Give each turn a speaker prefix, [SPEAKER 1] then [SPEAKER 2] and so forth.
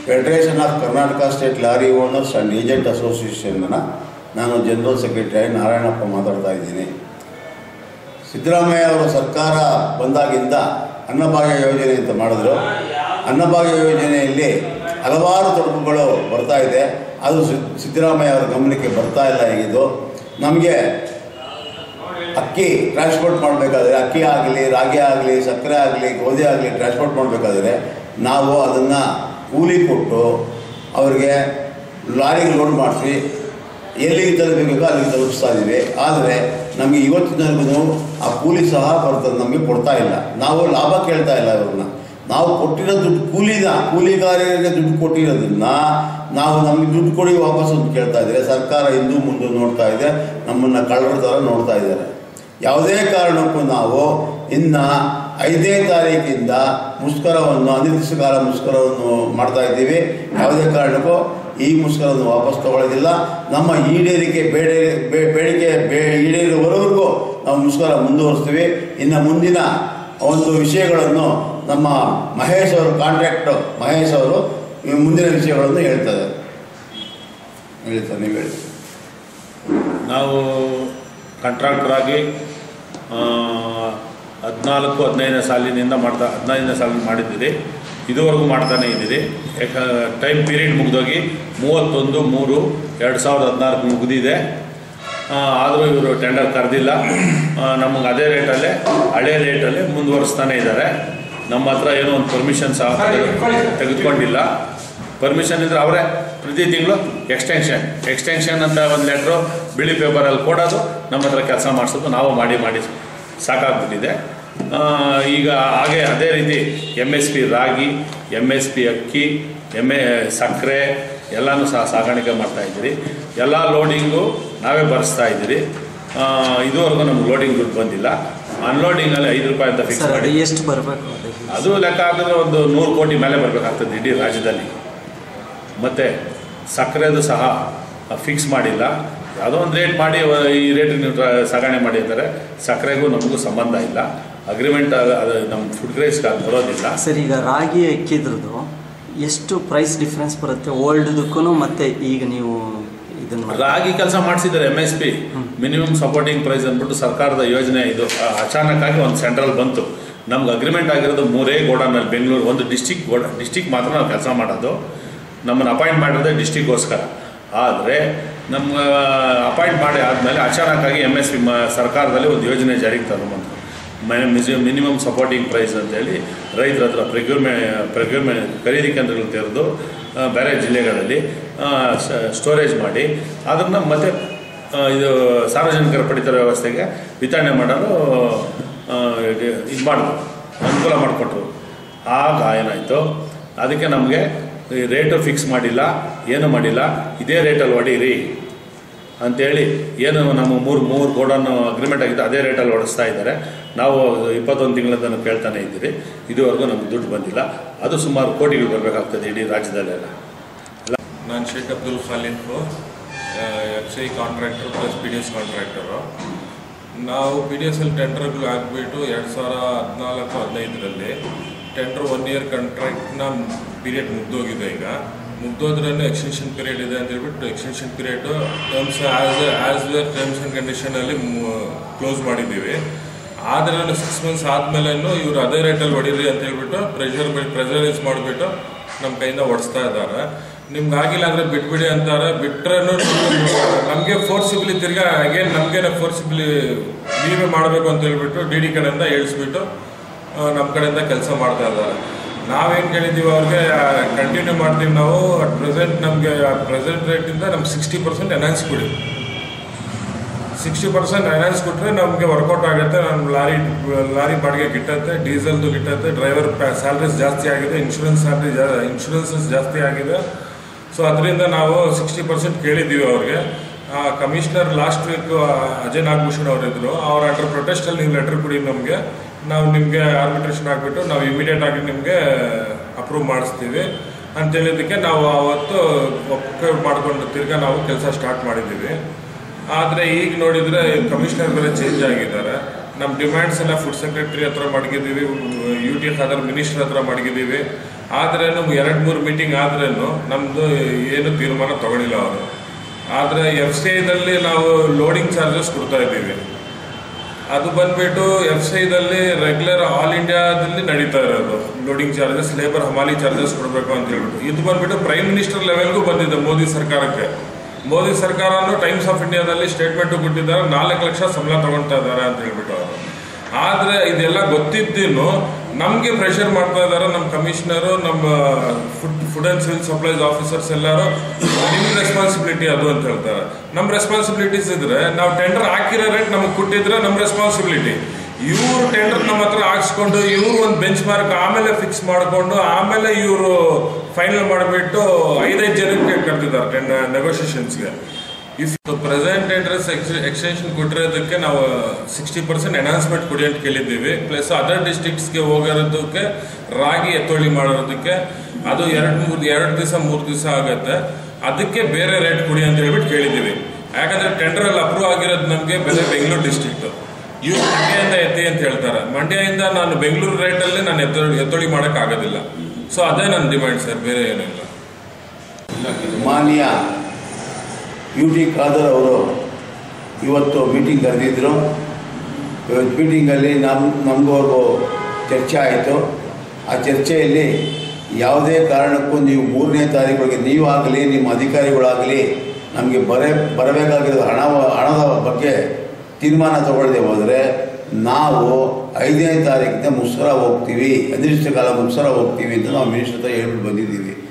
[SPEAKER 1] federation of Karnataka state lorry owners and agent ಅಸೋಸಿಯೇಷನ್ನ ನಾನು general secretary Narayanappa ಮಾತಾಡ್ತಾ ಇದ್ದೀನಿ ಸಿದ್ದರಾಮಯ್ಯ ಅವರ ಸರ್ಕಾರ ಬಂದಾಗಿಂದ ಅನ್ನಭಾಗ್ಯ ಯೋಜನೆ ಅಂತ ಮಾಡಿದ್ರು ಅನ್ನಭಾಗ್ಯ ಯೋಜನೆಯಲ್ಲಿ ಹಲವಾರು ತೊಡಕುಗಳು ಬರ್ತಾ ಇದೆ ಅದು ಸಿದ್- ಸಿದ್ದರಾಮಯ್ಯ ಅವರ ಗಮನಕ್ಕೆ ಬರ್ತಾ ಇಲ್ಲ ಈಗಿದು ನಮಗೆ ಅಕ್ಕಿ ಟ್ರಾನ್ಸ್ಪೋರ್ಟ್ ಮಾಡಬೇಕಾದ್ರೆ ಅಕ್ಕಿ ಆಗಲಿ ರಾಗಿ ಆಗಲಿ ಸಕ್ಕರೆ ಆಗಲಿ ಗೋಧಿ ಆಗಲಿ ಟ್ರಾನ್ಸ್ಪೋರ್ಟ್ ಮಾಡಬೇಕಾದ್ರೆ ನಾವು ಅದನ್ನು ಕೂಲಿ ಕೊಟ್ಟು ಅವರಿಗೆ ಲಾರಿಗೆ ಲೋಡ್ ಮಾಡಿಸಿ ಎಲ್ಲಿಗೆ ತಲುಪಬೇಕೋ ಅಲ್ಲಿಗೆ ತಲುಪಿಸ್ತಾ ಇದ್ದೀವಿ ಆದರೆ ನಮಗೆ ಇವತ್ತಿನವರೆಗೂ ಆ ಕೂಲಿ ಸಹ ಬರ್ತದೆ ನಮಗೆ ಕೊಡ್ತಾ ಇಲ್ಲ ನಾವು ಲಾಭ ಕೇಳ್ತಾ ಇಲ್ಲ ಅವ್ರನ್ನ ನಾವು ಕೊಟ್ಟಿರೋ ದುಡ್ಡು ಕೂಲಿನ ಕೂಲಿಗಾರರಿಗೆ ದುಡ್ಡು ಕೊಟ್ಟಿರೋದನ್ನ ನಾವು ನಮಗೆ ದುಡ್ಡು ಕೊಡಿ ವಾಪಸ್ ಅಂತ ಕೇಳ್ತಾ ಇದ್ದಾರೆ ಸರ್ಕಾರ ಹಿಂದೂ ಮುಂದೆ ನೋಡ್ತಾ ಇದೆ ನಮ್ಮನ್ನು ಕಳ್ಳರ ಥರ ನೋಡ್ತಾ ಇದ್ದಾರೆ ಯಾವುದೇ ಕಾರಣಕ್ಕೂ ನಾವು ಇನ್ನು ಐದನೇ ತಾರೀಕಿಂದ ಮುಷ್ಕರವನ್ನು ಅನಿರ್ದಿಷ್ಟ ಕಾಲ ಮುಷ್ಕರವನ್ನು ಮಾಡ್ತಾ ಇದ್ದೀವಿ ಯಾವುದೇ ಕಾರಣಕ್ಕೂ ಈ ಮುಷ್ಕರವನ್ನು ವಾಪಸ್ ತಗೊಳ್ಳೋದಿಲ್ಲ ನಮ್ಮ ಈಡೇರಿಕೆ ಬೇಡ ಬೇ- ಬೇಡಿಕೆ ಬೇ ಈಡೇರುವವರೆಗೂ ನಾವು ಮುಷ್ಕರ ಮುಂದುವರಿಸ್ತೀವಿ ಇನ್ನು ಮುಂದಿನ ಒಂದು ವಿಷಯಗಳನ್ನು ನಮ್ಮ ಮಹೇಶ್ ಅವರು ಕಾಂಟ್ರಾಕ್ಟ್ ಮಹೇಶ್ ಅವರು ಈ ಮುಂದಿನ ವಿಷಯಗಳನ್ನು ಹೇಳ್ತಾರೆ ಹೇಳ್ತಾರೆ ನೀವು ಹೇಳಿ
[SPEAKER 2] ನಾವು ಕಾಂಟ್ರಾಕ್ಟರ್ ಆಗಿ ಹದಿನಾಲ್ಕು ಹದಿನೈದನೇ ಸಾಲಿನಿಂದ ಮಾಡ್ತಾ ಹದಿನೈದನೇ ಸಾಲಿನ ಮಾಡಿದ್ದೀರಿ ಇದುವರೆಗೂ ಮಾಡ್ತಾನೆ ಇದ್ದೀರಿ ಯಾಕ ಟೈಮ್ ಪೀರಿಯಡ್ ಮುಗಿದೋಗಿ ಮೂವತ್ತೊಂದು ಮೂರು ಎರಡು ಸಾವಿರದ ಹದಿನಾಲ್ಕು ಮುಗಿದಿದೆ ಆದರೂ ಇವರು ಟೆಂಡರ್ ಕರೆದಿಲ್ಲ ನಮಗೆ ಅದೇ ರೇಟಲ್ಲೇ ಹಳೆ ರೇಟಲ್ಲೇ ಮುಂದುವರಿಸ್ತಾನೆ ಇದ್ದಾರೆ ನಮ್ಮ ಹತ್ರ ಏನೋ ಒಂದು ಪರ್ಮಿಷನ್ ಸಹ ತೆಗೆದು- ತೆಗೆದುಕೊಂಡಿಲ್ಲ ಪರ್ಮಿಷನ್ ಇದ್ರೆ ಅವರೇ ಪ್ರತಿ ತಿಂಗಳು ಎಕ್ಸ್ಟೆನ್ಷನ್ ಎಕ್ಸ್ಟೆನ್ಷನ್ ಅಂತ ಒಂದು ಲೆಟ್ರು ಬಿಳಿ ಪೇಪರಲ್ಲಿ ಕೊಡೋದು ನಮ್ಮ ಹತ್ರ ಕೆಲಸ ಮಾಡಿಸೋದು ನಾವು ಮಾಡಿ ಮಾಡಿ ಸಾಕಾಗ್ಬಿಟ್ಟಿದೆ ಆ, ಈಗ ಹಾಗೆ ಅದೇ ರೀತಿ ಎಮ್ ಎಸ್ ಪಿ ರಾಗಿ ಎಮ್ ಎಸ್ ಪಿ ಅಕ್ಕಿ ಎಮ್ ಎ ಸಕ್ಕರೆ ಎಲ್ಲನೂ ಸಹ ಸಾಗಾಣಿಕೆ ಮಾಡ್ತಾ ಇದ್ದೀರಿ ಎಲ್ಲ ಲೋಡಿಂಗು ನಾವೇ ಬರೆಸ್ತಾ ಇದ್ದೀರಿ ಆ, ಇದುವರೆಗೂ ನಮ್ಗೆ ಲೋಡಿಂಗ್ ದುಡ್ಡು ಬಂದಿಲ್ಲ ಅನ್ಲೋಡಿಂಗಲ್ಲಿ ಐದು ರೂಪಾಯಿ ಅಂತ ಫಿಕ್ಸ್
[SPEAKER 3] ಸರ್ ಅದು
[SPEAKER 2] ಮಾಡಿ
[SPEAKER 3] ಎಷ್ಟು ಬರಬೇಕು ಅದು
[SPEAKER 2] ಅದು ಲೆಕ್ಕ ಹಾಕಿದ್ರೆ ಒಂದು ನೂರು ಕೋಟಿ ಮೇಲೆ ಬರಬೇಕಾಗ್ತದೆ ಇಡೀ ರಾಜ್ಯದಲ್ಲಿ ಮತ್ತು ಸಕ್ಕರೆದು ಸಹ ಫಿಕ್ಸ್ ಮಾಡಿಲ್ಲ ಯಾವುದೋ ಒಂದು ರೇಟ್ ಮಾಡಿ ಅಹ್, ಈ ರೇಟ್ ನೀವು ಟ್ರ- ಸಾಗಣೆ ಮಾಡಿ ಅಂತಾರೆ ಸಕ್ಕರೆಗೂ ನಮಗೂ ಸಂಬಂಧ ಇಲ್ಲ ಅಗ್ರಿಮೆಂಟ್ ಅದು ನಮ್ಮ ಫುಡ್ ಗ್ರೇಸ್ಗೆ ಅದು ಬರೋದಿಲ್ಲ
[SPEAKER 3] ಸರ್ ಈಗ ರಾಗಿ ಅಕ್ಕಿದ್ರದ್ದು ಎಷ್ಟು ಪ್ರೈಸ್ ಡಿಫ್ರೆನ್ಸ್ ಬರುತ್ತೆ ಓಲ್ಡ್ದಕ್ಕೂ ಮತ್ತೆ ಈಗ ನೀವು ಇದನ್ನ ಮಾಡಿ
[SPEAKER 2] ರಾಗಿ ಕೆಲಸ ಮಾಡಿಸಿದ್ದಾರೆ M S P minimum supporting price ಅಂದ್ಬಿಟ್ಟು ಸರ್ಕಾರದ ಯೋಜನೆ ಇದು ಅಹ್, ಅಚಾನಕ್ಕಾಗಿ ಒಂದು ಸೆಂಟ್ರಲ್ ಬಂತು ನಮ್ಗೆ ಅಗ್ರಿಮೆಂಟ್ ಆಗಿರೋದು ಮೂರೇ ಗೋಡನಲ್ಲಿ ಬೆಂಗಳೂರು ಒಂದು ಡಿಸ್ಟಿಕ್ ಗೋಡ ಡಿಸ್ಟಿಕ್ ಮಾತ್ರ ನಾವು ಕೆಲಸ ಮಾಡೋದು ನಮ್ಮನ್ನು ಅಪಾಯಿಂಟ್ ಮಾಡಿರೋದೇ ಡಿಸ್ಟಿಕ್ಗೋಸ್ಕರ ಆದರೆ ನಮ್ಗೆ ಅಪಾಯಿಂಟ್ ಮಾಡಿ ಆದಮೇಲೆ ಅಚಾನಕ್ಕಾಗಿ ಎಮ್ ಎಸ್ ಪಿ ಮ ಸರ್ಕಾರದಲ್ಲಿ ಒಂದು ಯೋಜನೆ ಜಾರಿಗೆ ತಗೊಂಬಂತು ಮಿನಿಮಮ್ ಸಪೋರ್ಟಿಂಗ್ ಪ್ರೈಸ್ ಅಂತೇಳಿ ರೈತರ ಹತ್ರ ಪ್ರಕ್ಯೂರ್ಮೆ ಪ್ರಕ್ಯೂರ್ಮೆ ಖರೀದಿ ಕೇಂದ್ರಗಳು ತೆರೆದು ಆ, ಬೇರೆ ಜಿಲ್ಲೆಗಳಲ್ಲಿ ಸ್ಟೋರೇಜ್ ಮಾಡಿ ಅದನ್ನು ಮತ್ತೆ ಆ, ಇದು ಸಾರ್ವಜನಿಕರ ಪಡಿತರ ವ್ಯವಸ್ಥೆಗೆ ವಿತರಣೆ ಮಾಡಲು ಇದು ಮಾಡಿದ್ರು ಅನುಕೂಲ ಮಾಡಿಕೊಟ್ರು ಆಗ ಏನಾಯಿತು ಅದಕ್ಕೆ ನಮಗೆ ರೇಟು ಫಿಕ್ಸ್ ಮಾಡಿಲ್ಲ ಏನು ಮಾಡಿಲ್ಲ ಇದೇ ರೇಟಲ್ಲಿ ಹೊಡೀರಿ ಅಂತೇಳಿ ಏನು ನಮ್ಮ ಮೂರು ಮೂರು ಗೋಡನ್ನು ಅಗ್ರಿಮೆಂಟ್ ಆಗಿದ್ದು ಅದೇ ರೇಟಲ್ಲಿ ಹೊಡಿಸ್ತಾ ಇದ್ದಾರೆ ನಾವು ಇಪ್ಪತ್ತೊಂದು ತಿಂಗಳಿಂದ ಕೇಳ್ತಾನೆ ಇದ್ದೀರಿ ಇದುವರೆಗೂ ನಮ್ಗೆ ದುಡ್ಡು ಬಂದಿಲ್ಲ ಅದು ಸುಮಾರು ಕೋಟಿಗಳು ಬರಬೇಕಾಗ್ತದೆ ಇಡೀ ರಾಜ್ಯದಲ್ಲೆಲ್ಲ
[SPEAKER 4] ನಾನು Sheikh Abdul Khalifu F C contractor plus P D S contractor ನಾವು ಪಿ ಡಿ ಎಸ್ ಎಲ್ ಟೆಂಡರ್ಗಳು ಆಗಿಬಿಟ್ಟು ಎರಡು ಸಾವಿರ ಹದಿನಾಲ್ಕು ಹದಿನೈದರಲ್ಲಿ ಟೆಂಡರ್ ಒನ್ ಇಯರ್ ಕಾಂಟ್ರಾಕ್ಟ್ನ ಪೀರಿಯಡ್ ಮುಗ್ದೋಗಿದೆ ಈಗ ಮುಗ್ದೋದ್ರೂ ಎಕ್ಸ್ಟೆನ್ಷನ್ ಪೀರಿಯಡ್ ಇದೆ ಅಂತ ಹೇಳ್ಬಿಟ್ಟು extension period terms as as per terms and ಕಂಡೀಷನಲ್ಲಿ ಕ್ಲೋಸ್ ಮಾಡಿದ್ದೀವಿ ಆದರೆ ಸಿಕ್ಸ್ ಮಂತ್ಸ್ ಆದಮೇಲೆನೂ ಇವರು ಅದೇ ರೇಟಲ್ಲಿ ಹೊಡೀರಿ ಅಂತ ಹೇಳ್ಬಿಟ್ಟು ಪ್ರೆಷರ್ ಪ್ರೆಷರೈಸ್ ಮಾಡಿಬಿಟ್ಟು ನಮ್ಮ ಕೈಯಿಂದ ಹೊಡಿಸ್ತಾ ಇದ್ದಾರೆ ನಿಮ್ಗೆ ಆಗಿಲ್ಲ ಅಂದರೆ ಬಿಟ್ಬಿಡಿ ಅಂತಾರೆ ಬಿಟ್ರೂ ನಮಗೆ ಫೋರ್ಸಿಬ್ಲಿ ತಿರ್ಗಾ ಅಗೇನ್ ನಮಗೇನೆ ಫೋರ್ಸಿಬ್ಲಿ ನೀವೇ ಮಾಡಬೇಕು ಅಂತ ಹೇಳ್ಬಿಟ್ಟು ಡಿ ಡಿ ಕಡೆಯಿಂದ ಹೇಳಿಸ್ಬಿಟ್ಟು ನಮ್ಮ ಕಡೆಯಿಂದ ಕೆಲಸ ಮಾಡ್ತಾ ಇದ್ದಾರೆ ನಾವೇನು ಕೇಳಿದ್ದೀವಿ ಅವ್ರಿಗೆ ಕಂಟಿನ್ಯೂ ಮಾಡ್ತೀವಿ ನಾವು ಅಟ್ ಪ್ರೆಸೆಂಟ್ ನಮಗೆ ಪ್ರೆಸೆಂಟ್ ರೇಟಿಂದ ನಮ್ಗೆ ಸಿಕ್ಸ್ಟಿ ಪರ್ಸೆಂಟ್ ಎನ್ಹಾನ್ಸ್ ಕೊಡಿ ಸಿಕ್ಸ್ಟಿ ಪರ್ಸೆಂಟ್ ಫೈನಾನ್ಸ್ ಕೊಟ್ಟರೆ ನಮಗೆ ವರ್ಕೌಟ್ ಆಗುತ್ತೆ ನಮ್ಮ ಲಾರಿ ಲಾರಿ ಬಾಡಿಗೆ ಗಿಟ್ಟತ್ತೆ ಡೀಸೆಲ್ದು ಗಿಟ್ಟತ್ತೆ ಡ್ರೈವರ್ ಸ್ಯಾಲ್ರೀಸ್ ಜಾಸ್ತಿ ಆಗಿದೆ ಇನ್ಶೂರೆನ್ಸ್ ಸ್ಯಾಲ್ರಿ ಜಾ ಇನ್ಶೂರೆನ್ಸಸ್ ಜಾಸ್ತಿ ಆಗಿದೆ ಸೊ ಅದರಿಂದ ನಾವು ಸಿಕ್ಸ್ಟಿ ಪರ್ಸೆಂಟ್ ಕೇಳಿದ್ದೀವಿ ಅವ್ರಿಗೆ commissioner last week Ajay Nagabhushan ಅವರಿದ್ದರು ಅವ್ರ ಅಂಡರ್ ಪ್ರೊಟೆಸ್ಟಲ್ಲಿ ನೀವು ಲೆಟರ್ ಕೊಡಿ ನಮಗೆ ನಾವು ನಿಮಗೆ ಆರ್ಬಿಟ್ರೇಷನ್ ಆಗಿಬಿಟ್ಟು ನಾವು ಇಮಿಡಿಯೇಟ್ ಆಗಿ ನಿಮಗೆ ಅಪ್ರೂವ್ ಮಾಡಿಸ್ತೀವಿ ಅಂತ ಹೇಳಿದ್ದಕ್ಕೆ ನಾವು ಅವತ್ತು ಒಪ್ಪಿಗೆ ಮಾಡಿಕೊಂಡು ತಿರ್ಗಾ ನಾವು ಕೆಲಸ ಸ್ಟಾರ್ಟ್ ಮಾಡಿದ್ದೀವಿ ಆದರೆ ಈಗ ನೋಡಿದರೆ ಕಮಿಷನರ್ ಬೇರೆ ಚೇಂಜ್ ಆಗಿದ್ದಾರೆ ನಮ್ಮ ಡಿಮ್ಯಾಂಡ್ಸ್ ಎಲ್ಲ ಫುಡ್ ಸೆಕ್ರೆಟರಿ ಹತ್ರ ಮಡಗಿದ್ದೀವಿ ಯು ಟಿ ಖಾದರ್ ಮಿನಿಸ್ಟರ್ ಹತ್ರ ಮಡಗಿದ್ದೀವಿ ಆದ್ರೇನು ಎರಡು ಮೂರು ಮೀಟಿಂಗ್ ಆದ್ರೇನು ನಮ್ಮದು ಏನು ತೀರ್ಮಾನ ತಗೊಳ್ಳಿಲ್ಲ ಅವರು ಆದರೆ ಎಫ್ ಸಿ ಐದಲ್ಲಿ ನಾವು ಲೋಡಿಂಗ್ ಚಾರ್ಜಸ್ ಕೊಡ್ತಾ ಇದ್ದೀವಿ ಅದು ಬಂದ್ಬಿಟ್ಟು ಎಫ್ ಸಿ ಐದಲ್ಲಿ ರೆಗ್ಯುಲರ್ ಆಲ್ ಇಂಡಿಯಾದಲ್ಲಿ ನಡೀತಾ ಇರೋದು ಲೋಡಿಂಗ್ ಚಾರ್ಜಸ್ ಲೇಬರ್ ಹಮಾಲಿ ಚಾರ್ಜಸ್ ಕೊಡಬೇಕು ಅಂತ ಹೇಳ್ಬಿಟ್ಟು ಇದು ಬಂದ್ಬಿಟ್ಟು ಪ್ರೈಮ್ ಮಿನಿಸ್ಟರ್ ಲೆವೆಲ್ಗೂ ಬಂದಿದೆ ಮೋದಿ ಸರ್ಕಾರಕ್ಕೆ ಮೋದಿ ಸರ್ಕಾರನು ಟೈಮ್ಸ್ ಆಫ್ ಇಂಡಿಯಾದಲ್ಲಿ ಸ್ಟೇಟ್ಮೆಂಟ್ ಕೊಟ್ಟಿದ್ದಾರೆ ನಾಲ್ಕು ಲಕ್ಷ ಸಂಬಳ ತಗೊಳ್ತಾ ಇದ್ದಾರೆ ಅಂತ ಹೇಳ್ಬಿಟ್ಟು ಅವರು ಆದರೆ ಇದೆಲ್ಲ ಗೊತ್ತಿದ್ದೇನು ನಮಗೆ ಪ್ರೆಷರ್ ಮಾಡ್ತಾ ಇದ್ದಾರೆ ನಮ್ಮ ಕಮಿಷನರು ನಮ್ಮ food food and civil supplies officers ಎಲ್ಲರೂ ನಿಮ್ಮ ರೆಸ್ಪಾನ್ಸಿಬಿಲಿಟಿ ಅದು ಅಂತ ಹೇಳ್ತಾರೆ ನಮ್ಮ ರೆಸ್ಪಾನ್ಸಿಬಿಲಿಟೀಸ್ ಇದ್ರೆ ನಾವು ಟೆಂಡರ್ ಹಾಕಿರೋ ರೇಟ್ ನಮಗೆ ಕೊಟ್ಟಿದ್ರೆ ನಮ್ಮ ರೆಸ್ಪಾನ್ಸಿಬಿಲಿಟಿ ಇವ್ರು ಟೆಂಡರ್ ನಮ್ಮ ಹತ್ರ ಹಾಕ್ಸ್ಕೊಂಡು ಇವ್ರು ಒಂದು ಬೆಂಚ್ ಮಾರ್ಕ್ ಆಮೇಲೆ ಫಿಕ್ಸ್ ಮಾಡಿಕೊಂಡು ಆಮೇಲೆ ಇವರು ಫೈನಲ್ ಮಾಡಿಬಿಟ್ಟು ಐದೈದು ಜನಕ್ಕೆ ಕರೆದಿದ್ದಾರೆ ಟೆಂಡರ್ ನೆಗೋಷಿಯೇಷನ್ಸ್ಗೆ ಇಫ್ ಪ್ರೆಸೆಂಟ್ ಟೆಂಡರ್ಸ್ ಎಕ್ಸ್ಟೆನ್ಷನ್ ಕೊಟ್ಟಿರೋದಕ್ಕೆ ನಾವು ಸಿಕ್ಸ್ಟಿ ಪರ್ಸೆಂಟ್ ಎನ್ಹಾನ್ಸ್ಮೆಂಟ್ ಕೊಡಿ ಅಂತ ಕೇಳಿದ್ದೀವಿ ಪ್ಲಸ್ ಅದರ್ ಡಿಸ್ಟ್ರಿಕ್ಟ್ಸ್ಗೆ ಹೋಗಿರೋದಕ್ಕೆ ರಾಗಿ ಎತ್ತೊಳ್ಳಿ ಮಾಡೋದಕ್ಕೆ ಅದು ಎರಡು ಮೂರು ಎರಡು ದಿವಸ ಮೂರು ದಿವಸ ಆಗುತ್ತೆ ಅದಕ್ಕೆ ಬೇರೆ ರೇಟ್ ಕೊಡಿ ಅಂತ ಹೇಳ್ಬಿಟ್ಟು ಕೇಳಿದ್ದೀವಿ ಯಾಕಂದ್ರೆ ಟೆಂಡರ್ ಅಲ್ಲಿ ಅಪ್ರೂವ್ ಆಗಿರೋದು ನಮಗೆ ಬೆಲೆ ಬೆಂಗಳೂರು ಡಿಸ್ಟ್ರಿಕ್ಟ್ ಇವ್ರು ಮಂಡ್ಯದಿಂದ ಎತ್ತಿ ಅಂತ ಹೇಳ್ತಾರೆ ಮಂಡ್ಯದಿಂದ ನಾನು ಬೆಂಗಳೂರು ರೇಟಲ್ಲಿ ನಾನು ಎತ್ತೊಳ್ಳಿ ಎತ್ತೊಳ್ಳಿ ಮಾಡೋಕೆ ಆಗೋದಿಲ್ಲ ಸೊ ಅದೇ ನನ್ನ ಡಿಮ್ಯಾಂಡ್ ಸರ್ ಬೇರೆ ಏನಿಲ್ಲ
[SPEAKER 1] ಮಾನ್ಯ ಯು ಟಿ ಖಾದರ್ ಅವರು ಇವತ್ತು ಮೀಟಿಂಗ್ ಕರೆದಿದ್ದರು ಇವತ್ತು ಮೀಟಿಂಗಲ್ಲಿ ನಮ್ಮ ನಮಗೂ ಅವ್ರಿಗೂ ಚರ್ಚೆ ಆಯಿತು ಆ ಚರ್ಚೆಯಲ್ಲಿ ಯಾವುದೇ ಕಾರಣಕ್ಕೂ ನೀವು ಮೂರನೇ ತಾರೀಕಿಗೆ ನೀವಾಗಲಿ ನಿಮ್ಮ ಅಧಿಕಾರಿಗಳಾಗಲಿ ನಮಗೆ ಬರೇ ಬರಬೇಕಾಗಿರೋ ಹಣ ಹಣದ ಬಗ್ಗೆ ತೀರ್ಮಾನ ತಗೊಳ್ಳದೆ ಹೋದರೆ ನಾವು ಐದನೇ ತಾರೀಕಿಂದ ಮುಸ್ಕರ ಹೋಗ್ತೀವಿ ಅನಿರ್ದಿಷ್ಟ ಕಾಲ ಮುಸ್ಕರ ಹೋಗ್ತೀವಿ ಅಂತ ನಾವು ಮಿನಿಸ್ಟರ್ ಹತ್ರ ಹೇಳ್ಬಿಟ್ಟು ಬಂದಿದ್ದೀವಿ